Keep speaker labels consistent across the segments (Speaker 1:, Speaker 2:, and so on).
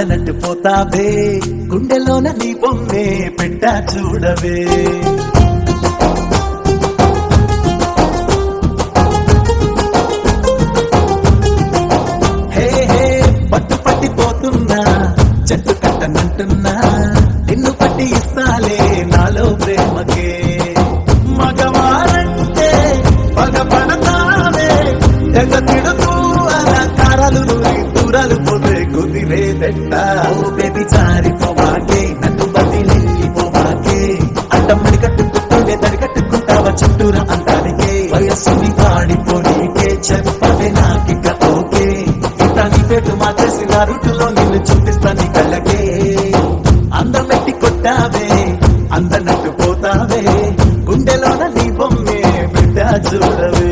Speaker 1: అందనట్టు పోతావే గుండెలోన నీ బొమ్మే పెట్టా చూడవే హే హే పట్టు పట్టిపోతున్నా చెట్టు కట్టనంటున్నా నిన్ను పట్టి ఇస్తాలే నాలో ప్రేమకే మగవారంటే పగ పడతావే తెగ తిడుతూ అలంకారాలు నూరి దూరాలు పోతే కుదిరేదెట్ట ఓ బేబీ జారిపోవాకే నన్ను బదిలిపోవాకే అడ్డమ్మడి కట్టుకుంటూనే తడి కట్టుకుంటావా చుట్టూరా అందానికే వయస్సుని వాడిపోనీకే చెప్పవే నాకిక ఓకే ఇంత నీ పేరు మార్చేసి నా రూటులో నిన్ను చూపిస్తా నీ కళ్ళకే అందం పెట్టి కొట్టావే అందనట్టు పోతావే గుండెలోన నీ బొమ్మే బిడ్డ చూడవే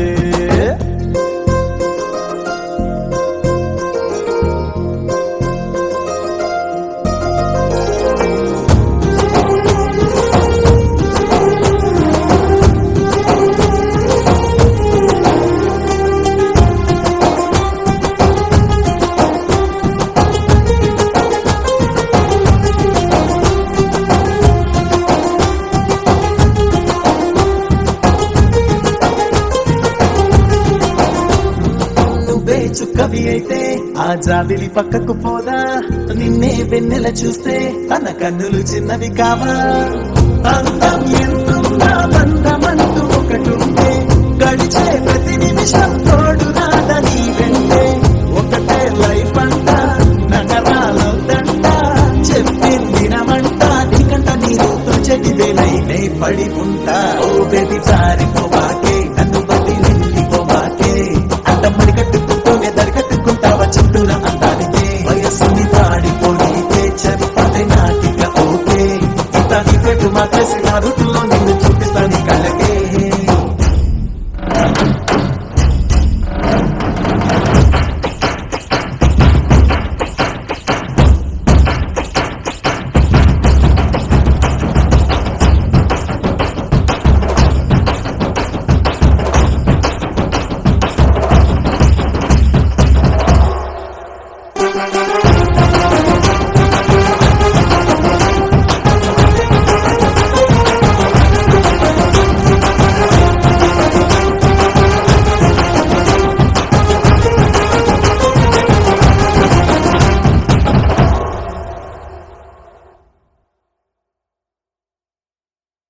Speaker 1: నువ్వే చుక్కవి అయితే ఆ జాబిలి పక్కకు పోదా నిన్నే వెన్నెల చూస్తే తన కన్నులు చిన్నవి కావా అందం ఎంతున్నా బంధమంటూ ఒకటుంటే గడిచే ప్రతి నిమిషం తోడు నాదని వెంటే ఒకటే లైఫ్ అంట నగరాలో దండ చెప్పింది నమంట నీకంట నీరు చెటి వేలైనే పడి ఉంటా ఓ